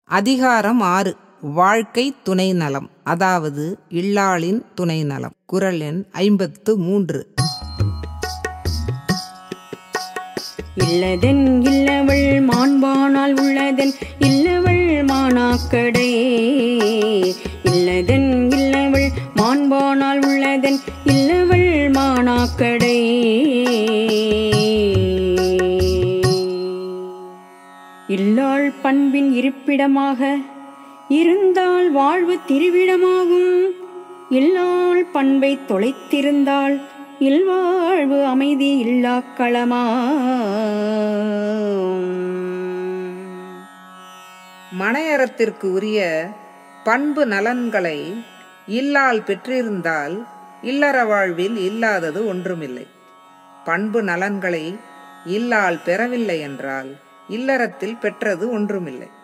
அதிகாரம் ஆறு வாழ்க்கை துணை நலம் அதாவது இல்லாளின் துணை நலம் குரல் எண் ஐம்பத்து மூன்று இல்லதென் இல்லவள் மாண்பானால் உள்ளதென் இல்லவள் மானாக்கடே இல்லதென் இல்லவள் மாண்பானால் உள்ளதென் இல்லவள் மானாக்கடை இல்லாள் பண்பின் இருப்பிடமாக இருந்தால் வாழ்வு திருவிடமாகும் இல்லாள் பண்பை தொலைத்திருந்தால் இல்வாழ்வு அமைதி இல்லா களமா மனையறத்திற்கு உரிய பண்பு நலன்களை இல்லால் பெற்றிருந்தால் இல்லற வாழ்வில் இல்லாதது ஒன்றுமில்லை பண்பு நலன்களை இல்லால் பெறவில்லை என்றால் இல்லறத்தில் பெற்றது ஒன்றுமில்லை